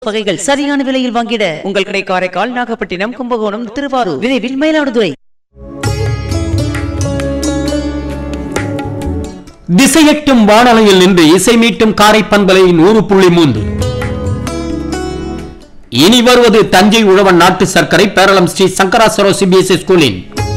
வகைகள் சரியான விலையில் வாங்கிட உங்கள் கடை காரைக்கால் நாகப்பட்டினம் கும்பகோணம் திருவாரூர் விரைவில் மயிலாடுதுறை திசையட்டும் வானலையில் நின்று இசை மீட்டும் காரை பண்பலை நூறு புள்ளி மூன்று இனி வருவது தஞ்சை உழவன் நாட்டு சர்க்கரை பேரளம் ஸ்ரீ சங்கராசுர சிபிஎஸ்இ ஸ்கூலின்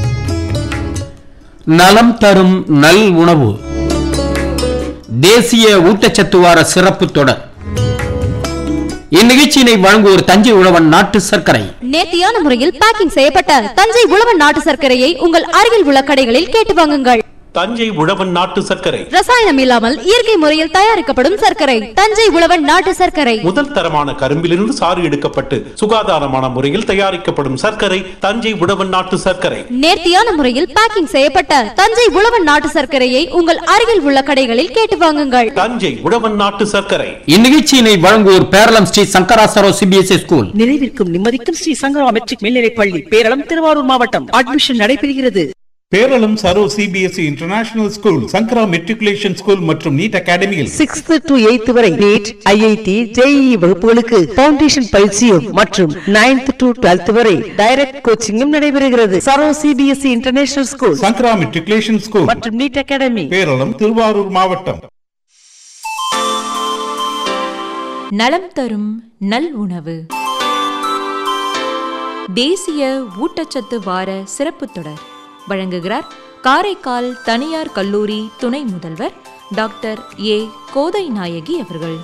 நலம் தரும் நல் உணவு தேசிய ஊட்டச்சத்து வார சிறப்பு தொடர் இந்நிகழ்ச்சியினை வழங்குவோர் தஞ்சை உழவன் நாட்டு சர்க்கரை நேர்த்தியான முறையில் பேக்கிங் செய்யப்பட்ட தஞ்சை உழவன் நாட்டு சர்க்கரையை உங்கள் அருகில் உள்ள கடைகளில் கேட்டு வாங்குங்கள் தஞ்சை உழவன் நாட்டு சர்க்கரை ரசாயனம் இல்லாமல் இயற்கை முறையில் தயாரிக்கப்படும் சர்க்கரை தஞ்சை உழவன் நாட்டு சர்க்கரை முதல் தரமான கரும்பிலிருந்து சாறு எடுக்கப்பட்டு சுகாதாரமான முறையில் தயாரிக்கப்படும் சர்க்கரை தஞ்சை உழவன் நாட்டு சர்க்கரை நேர்த்தியான முறையில் பேக்கிங் செய்யப்பட்ட தஞ்சை உழவன் நாட்டு சர்க்கரையை உங்கள் அருகில் உள்ள கடைகளில் கேட்டு வாங்குங்கள் தஞ்சை உழவன் நாட்டு சர்க்கரை இந்நிகழ்ச்சியினை வழங்குவோர் பேரளம் ஸ்ரீ சங்கராசுர சிபிஎஸ்இ ஸ்கூல் நிறைவிற்கும் நிம்மதிக்கும் ஸ்ரீ சங்கரா மெட்ரிக் மேல்நிலைப் பள்ளி பேரளம் திருவாரூர் மாவட்டம் அட்மிஷன் நடைபெறுகிறது Peralam Saro CBSE international school Sankara matriculation school மற்றும் நீட் அகாடமியில் சிக்ஸ்த் டு எய்த் வரை நீட் ஐஐடி ஜேஇ வகுப்புகளுக்கு பவுண்டேஷன் பயிற்சியும் மற்றும் நைன்த் டு டுவெல்த் வரை டைரக்ட் கோச்சிங்கும் நடைபெறுகிறது Saro CBSE international school Sankara matriculation school மற்றும் நீட் அகாடமி பேரளம் திருவாரூர் மாவட்டம் நலம் தரும் நல் உணவு தேசிய ஊட்டச்சத்து வார சிறப்பு தொடர் வழங்குகிறார் காரைக்கால் தனியார் கல்லூரி துணை முதல்வர் டாக்டர் ஏ கோதை நாயகி அவர்கள்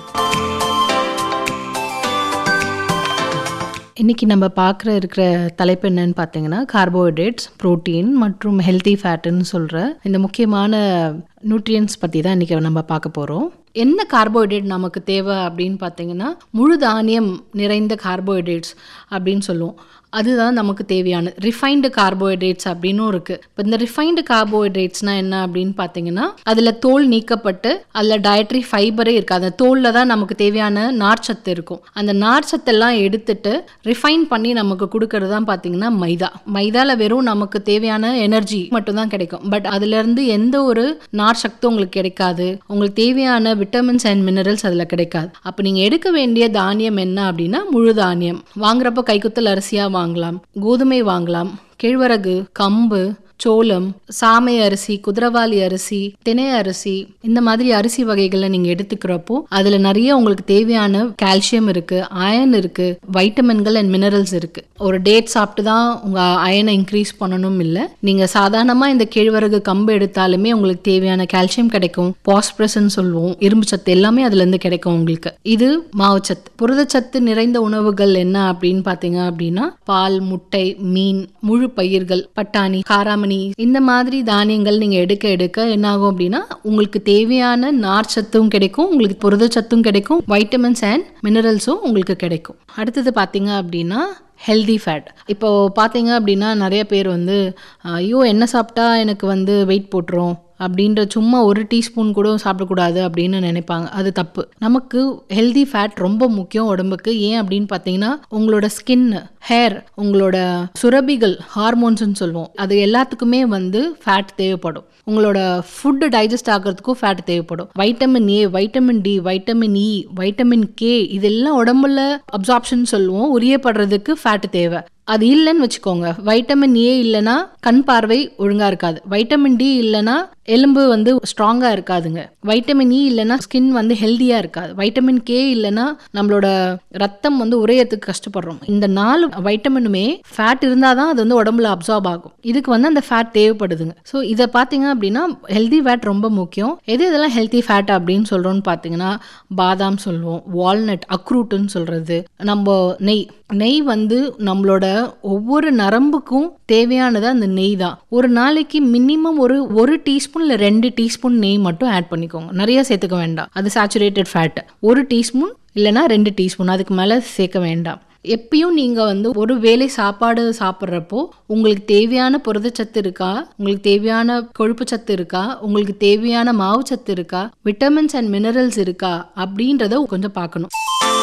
இன்றைக்கி நம்ம பார்க்குற இருக்கிற தலைப்பு என்னன்னு பார்த்தீங்கன்னா கார்போஹைட்ரேட்ஸ் புரோட்டீன் மற்றும் ஹெல்த்தி ஃபேட்டுன்னு சொல்கிற இந்த முக்கியமான நியூட்ரியன்ஸ் பற்றி தான் இன்றைக்கி நம்ம பார்க்க போகிறோம் என்ன கார்போஹைட்ரேட் நமக்கு தேவை அப்படின்னு பார்த்தீங்கன்னா முழு தானியம் நிறைந்த கார்போஹைட்ரேட்ஸ் அப்படின்னு சொல்லுவோம் அதுதான் நமக்கு தேவையானது ரிஃபைன்டு கார்போஹைட்ரேட்ஸ் அப்படின்னும் இருக்குது இப்போ இந்த ரிஃபைன்டு கார்போஹைட்ரேட்ஸ்னால் என்ன அப்படின்னு பார்த்தீங்கன்னா அதில் தோல் நீக்கப்பட்டு அதில் டயட்ரி ஃபைபரே இருக்குது அந்த தோலில் தான் நமக்கு தேவையான நார்ச்சத்து இருக்கும் அந்த நார்ச்சத்தெல்லாம் எடுத்துட்டு ரிஃபைன் பண்ணி நமக்கு கொடுக்கறது தான் பார்த்தீங்கன்னா மைதா மைதாவில் வெறும் நமக்கு தேவையான எனர்ஜி மட்டும்தான் கிடைக்கும் பட் அதுலேருந்து எந்த ஒரு நார் சக்தும் உங்களுக்கு கிடைக்காது உங்களுக்கு தேவையான விட்டமின்ஸ் அண்ட் மினரல்ஸ் அதில் கிடைக்காது அப்போ நீங்கள் எடுக்க வேண்டிய தானியம் என்ன அப்படின்னா முழு தானியம் வாங்குறப்ப கைக்குத்தல் அரிசியாக வாங்கலாம் கோதுமை வாங்கலாம் கேழ்வரகு கம்பு சோளம் சாமை அரிசி குதிரவாளி அரிசி தினை அரிசி இந்த மாதிரி அரிசி வகைகளை நீங்க எடுத்துக்கிறப்போ அதுல நிறைய உங்களுக்கு தேவையான கால்சியம் இருக்கு அயன் இருக்கு வைட்டமின்கள் அண்ட் மினரல்ஸ் இருக்கு ஒரு டேட் சாப்பிட்டு தான் உங்க அயனை இன்க்ரீஸ் பண்ணணும் இல்லை நீங்க சாதாரணமா இந்த கேழ்வரகு கம்பு எடுத்தாலுமே உங்களுக்கு தேவையான கால்சியம் கிடைக்கும் பாஸ்பரஸ்ன்னு சொல்லுவோம் இரும்பு சத்து எல்லாமே அதுல இருந்து கிடைக்கும் உங்களுக்கு இது மாவுச்சத்து புரதச்சத்து நிறைந்த உணவுகள் என்ன அப்படின்னு பாத்தீங்க அப்படின்னா பால் முட்டை மீன் முழு பயிர்கள் பட்டாணி காராமணி இந்த மாதிரி தானியங்கள் நீங்க எடுக்க எடுக்க என்ன ஆகும் அப்படின்னா உங்களுக்கு தேவையான நார்ச்சத்தும் கிடைக்கும் உங்களுக்கு புரதச்சத்தும் கிடைக்கும் வைட்டமின்ஸ் அண்ட் மினரல்ஸும் உங்களுக்கு கிடைக்கும் அடுத்தது பார்த்தீங்க அப்படின்னா ஹெல்தி ஃபேட் இப்போ பார்த்தீங்க அப்படின்னா நிறைய பேர் வந்து ஐயோ என்ன சாப்பிட்டா எனக்கு வந்து வெயிட் போட்டுரும் அப்படின்ற சும்மா ஒரு டீஸ்பூன் கூட சாப்பிடக்கூடாது அப்படின்னு நினைப்பாங்க அது தப்பு நமக்கு ஹெல்தி ஃபேட் ரொம்ப முக்கியம் உடம்புக்கு ஏன் அப்படின்னு பார்த்தீங்கன்னா உங்களோட ஸ்கின் ஹேர் உங்களோட சுரபிகள் ஹார்மோன்ஸ்னு சொல்லுவோம் அது எல்லாத்துக்குமே வந்து ஃபேட் தேவைப்படும் உங்களோட ஃபுட்டு டைஜஸ்ட் ஆகிறதுக்கும் ஃபேட் தேவைப்படும் vitamin A vitamin D vitamin E vitamin K இதெல்லாம் உடம்புல அப்சார்ப்ஷன் சொல்லுவோம் உரியப்படுறதுக்கு ஃபேட் தேவை அது இல்லைன்னு வச்சுக்கோங்க வைட்டமின் ஏ இல்லைன்னா கண் பார்வை ஒழுங்கா இருக்காது வைட்டமின் டி இல்லைன்னா எலும்பு வந்து ஸ்ட்ராங்கா இருக்காதுங்க வைட்டமின் இ இல்லைன்னா ஸ்கின் வந்து ஹெல்தியா இருக்காது வைட்டமின் கே இல்லைன்னா நம்மளோட ரத்தம் வந்து உரையறதுக்கு கஷ்டப்படுறோம் இந்த நாலு வைட்டமினுமே ஃபேட் இருந்தால் தான் அது வந்து உடம்புல அப்சார்ப் ஆகும் இதுக்கு வந்து அந்த ஃபேட் தேவைப்படுதுங்க ஸோ இதை பார்த்தீங்க அப்படின்னா ஹெல்தி ஃபேட் ரொம்ப முக்கியம் எது இதெல்லாம் ஹெல்தி ஃபேட் அப்படின்னு சொல்கிறோன்னு பார்த்தீங்கன்னா பாதாம் சொல்லுவோம் வால்நட் அக்ரூட்டுன்னு சொல்கிறது நம்ம நெய் நெய் வந்து நம்மளோட ஒவ்வொரு நரம்புக்கும் தேவையானது அந்த நெய் தான் ஒரு நாளைக்கு மினிமம் ஒரு ஒரு டீஸ்பூன் இல்லை ரெண்டு டீஸ்பூன் நெய் மட்டும் ஆட் பண்ணிக்கோங்க நிறைய சேர்த்துக்க வேண்டாம் அது சேச்சுரேட்டட் ஃபேட் ஒரு டீஸ்பூன் இல்லைனா ரெண்டு டீஸ்பூன் அதுக்கு மேலே சேர்க்க வேண்டாம் எப்பயும் நீங்கள் வந்து ஒரு வேளை சாப்பாடு சாப்பிட்றப்போ உங்களுக்கு தேவையான புரதச்சத்து இருக்கா உங்களுக்கு தேவையான கொழுப்பு சத்து இருக்கா உங்களுக்கு தேவையான மாவு சத்து இருக்கா விட்டமின்ஸ் அண்ட் மினரல்ஸ் இருக்கா அப்படின்றத கொஞ்சம் பார்க்கணும்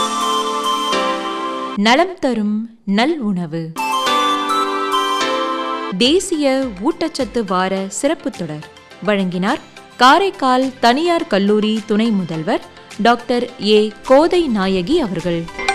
நலம் தரும் நல் உணவு தேசிய ஊட்டச்சத்து வார சிறப்பு தொடர் வழங்கினார் காரைக்கால் தனியார் கல்லூரி துணை முதல்வர் டாக்டர் ஏ கோதை நாயகி அவர்கள்